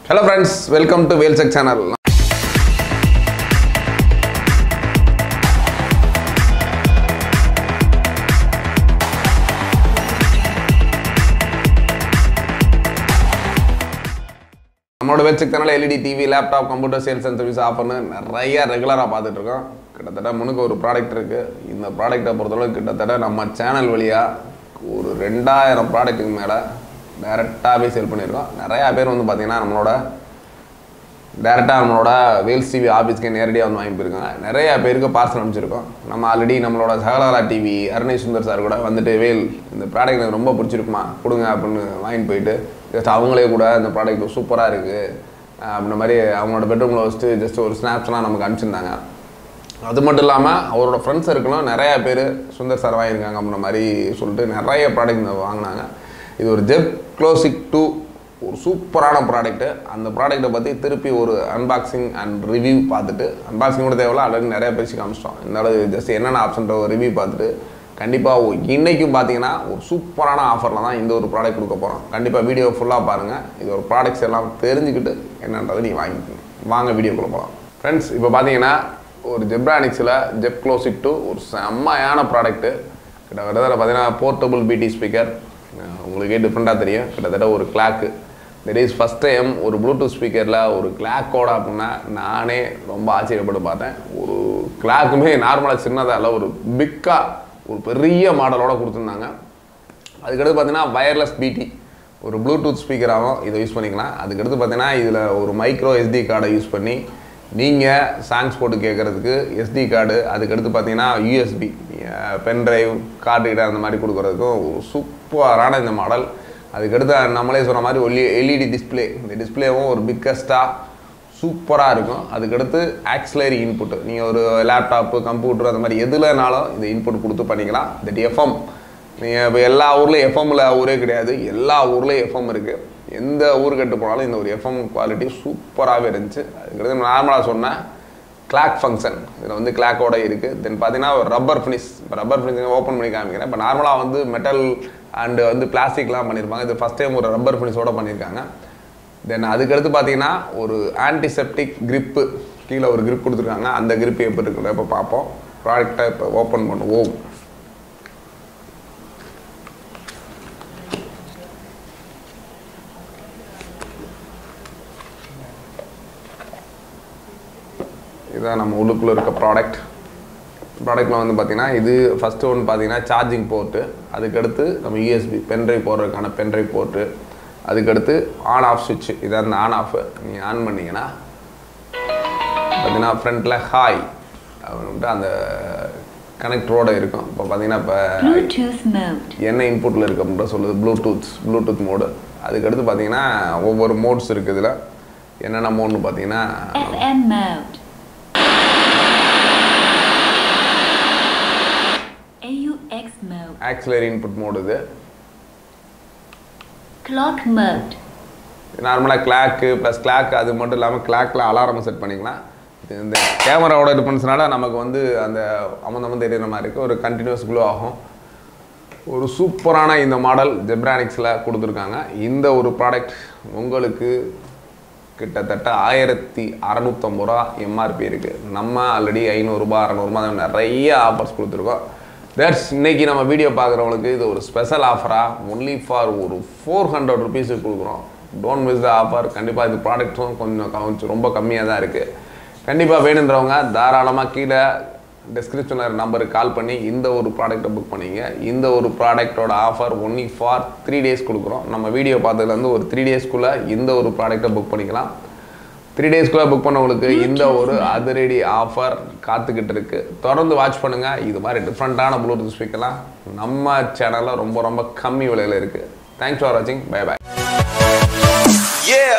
Hello friends welcome to வேல்செக் channel நம்மளோட வேல்செக் channel LED TV laptop computer sales and service ஆஃபர்னு நிறைய ரெகுலராக பார்த்துட்டு இருக்கோம் கிட்டத்தட்ட முன்னுக்கு ஒரு ப்ராடக்ட் இருக்குது இந்த ப்ராடக்ட்டை பொறுத்தளவு கிட்டத்தட்ட நம்ம சேனல் வழியாக ஒரு ரெண்டாயிரம் ப்ராடக்ட்டுக்கு மேலே டைரெக்டாகவே சேல் பண்ணியிருக்கோம் நிறையா பேர் வந்து பார்த்திங்கன்னா நம்மளோட டேரெக்டாக நம்மளோட வேல்ஸ் டிவி ஆஃபீஸ்க்கு நேரடியாக வந்து வாங்கி போயிருக்காங்க நிறைய பேருக்கு பார்சல் அனுப்பிச்சிருக்கோம் நம்ம ஆல்ரெடி நம்மளோட சகலாரா டிவி அருணை சுந்தர் சார் கூட வந்துட்டு வேல் இந்த ப்ராடக்ட் எனக்கு ரொம்ப பிடிச்சிருக்குமா கொடுங்க அப்படின்னு வாங்கிட்டு போயிட்டு ஜஸ்ட் அவங்களே கூட இந்த ப்ராடக்ட் சூப்பராக இருக்குது அப்படின்ற மாதிரி அவங்களோட பெட்ரூமில் வச்சுட்டு ஜஸ்ட் ஒரு ஸ்னாப்ஸ்லாம் நமக்கு அனுப்பிச்சிருந்தாங்க அது மட்டும் இல்லாமல் அவரோட ஃப்ரெண்ட்ஸ் சர்க்கிளும் நிறையா பேர் சுந்தர் சார் வாங்கியிருக்காங்க அப்படின்ற மாதிரி சொல்லிட்டு நிறைய ப்ராடக்ட் வாங்கினாங்க இது ஒரு ஜெப் க்ளோசிக் டூ ஒரு சூப்பரான ப்ராடக்ட்டு அந்த ப்ராடக்ட்டை பற்றி திருப்பி ஒரு அன்பாக்சிங் அண்ட் ரிவ்யூ பார்த்துட்டு அன்பாக்சிங் கூட தேவையில்ல ஆல்ரெடி நிறைய பேசி காமிச்சிட்டோம் இருந்தாலும் ஜஸ்ட் என்னென்ன ஆப்ஷன்ற ஒரு ரிவ்யூ பார்த்துட்டு கண்டிப்பாக இன்றைக்கும் பார்த்தீங்கன்னா ஒரு சூப்பரான ஆஃபரில் தான் இந்த ஒரு ப்ராடக்ட் கொடுக்க போகிறோம் கண்டிப்பாக வீடியோ ஃபுல்லாக பாருங்கள் இது ஒரு ப்ராடக்ட்ஸ் எல்லாம் தெரிஞ்சுக்கிட்டு என்னன்றதை நீங்கள் வாங்கிக்கணும் வாங்க வீடியோக்குள்ளே போகலாம் ஃப்ரெண்ட்ஸ் இப்போ பார்த்தீங்கன்னா ஒரு ஜெப்ரானிக்ஸில் ஜெப் க்ளோசிக் டூ ஒரு செம்மையான ப்ராடக்ட்டு கிட்டத்தட்ட பார்த்தீங்கன்னா போர்ட்டபுள் பிடி ஸ்பீக்கர் உங்களுக்கே டிஃப்ரெண்ட்டாக தெரியும் கிட்டத்தட்ட ஒரு கிளாக்கு தெர் இஸ் ஃபஸ்ட் டைம் ஒரு ப்ளூடூத் ஸ்பீக்கரில் ஒரு கிளாக்கோட அப்படின்னா நானே ரொம்ப ஆச்சரியப்பட்டு பார்த்தேன் ஒரு கிளாக்குமே நார்மலாக சின்னதாக இல்லை ஒரு பிக்காக ஒரு பெரிய மாடலோட கொடுத்துருந்தாங்க அதுக்கடுத்து பார்த்தீங்கன்னா வயர்லெஸ் பிடி ஒரு ப்ளூடூத் ஸ்பீக்கராகவும் இதை யூஸ் பண்ணிக்கலாம் அதுக்கடுத்து பார்த்தீங்கன்னா இதில் ஒரு மைக்ரோ எஸ்டி கார்டை யூஸ் பண்ணி நீங்கள் சாங்ஸ் போட்டு கேட்குறதுக்கு எஸ்டி கார்டு அதுக்கடுத்து பார்த்தீங்கன்னா USB pen drive card reader அந்த மாதிரி கொடுக்குறதுக்கும் ஒரு சூப்பரான இந்த மாடல் அதுக்கடுத்து நம்மளே சொன்ன மாதிரி ஒல்லி எல்இடி டிஸ்பிளே இந்த டிஸ்பிளேவும் ஒரு பிக்கஸ்ட்டாக சூப்பராக இருக்கும் அதுக்கடுத்து ஆக்சிலரி இன்புட்டு நீங்கள் ஒரு லேப்டாப்பு கம்ப்யூட்டர் அந்த மாதிரி எதுலனாலும் இந்த இன்புட் கொடுத்து பண்ணிக்கலாம் தட் எஃப்எம் நீங்கள் இப்போ எல்லா ஊர்லேயும் எஃப்எம்மில் ஊரே கிடையாது எல்லா ஊர்லேயும் எஃப்எம் இருக்குது எந்த ஊருக்கட்டு போனாலும் இந்த ஒரு எஃப்எம் குவாலிட்டி சூப்பராகவே இருந்துச்சு அதுக்கடுத்து நார்மலாக சொன்னேன் கிளாக் ஃபங்க்ஷன் இதில் வந்து கிளாக்கோட இருக்குது தென் பார்த்தீங்கன்னா ஒரு ரப்பர் ஃபினிஷ் இப்போ ரப்பர் ஃபினிஷ் ஓப்பன் பண்ணி காமிக்கிறேன் இப்போ நார்மலாக வந்து மெட்டல் அண்டு வந்து பிளாஸ்டிக்லாம் பண்ணியிருப்பாங்க இது ஃபஸ்ட் டைம் ஒரு ரப்பர் ஃபினிஷோட பண்ணியிருக்காங்க தென் அதுக்கடுத்து பார்த்தீங்கன்னா ஒரு ஆன்டிசெப்டிக் grip கீழே ஒரு grip கொடுத்துருக்காங்க அந்த grip எப்படி இருக்குன்னு இப்போ பார்ப்போம் ப்ராடக்டை இப்போ ஓப்பன் பண்ணுவோம் இதுதான் நம்ம உள்ளுக்குள்ளே இருக்க ப்ராடக்ட் ப்ராடக்ட்டில் வந்து பார்த்தீங்கன்னா இது ஃபஸ்ட்டு ஒன்று பார்த்தீங்கன்னா சார்ஜிங் போர்ட்டு அதுக்கடுத்து நம்ம யூஎஸ்பி பென்ட்ரைவ் போடுறதுக்கான பென்ட்ரைவ் போர்ட்டு அதுக்கடுத்து ஆன் ஆஃப் சுவிட்ச் இதான் அந்த ஆன் ஆஃப் நீங்கள் ஆன் பண்ணிங்கன்னா பார்த்தீங்கன்னா ஃப்ரண்ட்டில் ஹாய் அப்படின்ட்டு அந்த கனெக்டரோடு இருக்கும் இப்போ பார்த்தீங்கன்னா இப்போ Bluetooth mode. என்ன இன்புட்டில் இருக்கு அப்படின்ற சொல்லுது ப்ளூடூத் ப்ளூடூத் மோடு அதுக்கடுத்து பார்த்தீங்கன்னா ஒவ்வொரு மோட்ஸ் இருக்குது இதில் என்னென்ன மோட்னு பார்த்தீங்கன்னா FM mode. AUX mode. Auxiliary input mode இது Clock mode. நார்மலாக கிளாக்கு ப்ளஸ் கிளாக் அது மட்டும் இல்லாமல் கிளாக்கில் அலாரம் செட் பண்ணிக்கலாம் இது இந்த கேமராவோட டிஃபரன்ஸ்னால நமக்கு வந்து அந்த அமர்ந்து அமர்ந்து தெரியுற மாதிரி இருக்குது ஒரு கண்டினியூஸ் க்ளோ ஆகும் ஒரு சூப்பரான இந்த மாடல் ஜெப்ரானிக்ஸில் கொடுத்துருக்காங்க இந்த ஒரு ப்ராடக்ட் உங்களுக்கு கிட்டத்தட்ட ஆயிரத்தி அறநூற்றம்பது ரூபா எம்ஆர்பி இருக்குது நம்ம ஆல்ரெடி ஐநூறுரூபா அறநூறுபா நிறைய ஆஃபர்ஸ் கொடுத்துருக்கோம் தட்ஸ் இன்னைக்கு நம்ம வீடியோ பார்க்குறவங்களுக்கு இது ஒரு ஸ்பெஷல் ஆஃபராக ஒன்லி ஃபார் ஒரு ஃபோர் ஹண்ட்ரட் ருபீஸுக்கு கொடுக்குறோம் டோன்ட் மிஸ் த ஆஃபர் கண்டிப்பாக இது ப்ராடக்ட்ஸும் கொஞ்சம் கொஞ்சம் ரொம்ப கம்மியாக தான் இருக்குது கண்டிப்பாக வேணுன்றவங்க தாராளமாக கீழே டிஸ்கிரிப்ஷனில் நம்பருக்கு கால் பண்ணி இந்த ஒரு ப்ராடக்ட்டை புக் பண்ணிங்க இந்த ஒரு ப்ராடக்ட்டோட offer only for three days கொடுக்குறோம் நம்ம வீடியோ பார்த்ததுலேருந்து ஒரு த்ரீ டேஸ்க்குள்ளே இந்த ஒரு ப்ராடக்ட்டை புக் பண்ணிக்கலாம் த்ரீ டேஸ்க்குள்ளே புக் பண்ணவங்களுக்கு இந்த ஒரு அதிரடி ஆஃபர் காத்துக்கிட்டு இருக்கு தொடர்ந்து வாட்ச் பண்ணுங்கள் இது மாதிரி டிஃப்ரெண்ட்டான ப்ளூடூத் ஸ்பீக்கர்லாம் நம்ம சேனலில் ரொம்ப ரொம்ப கம்மி விலையில் இருக்குது தேங்க்ஸ் ஃபார் வாட்சிங் பை பை Yeah.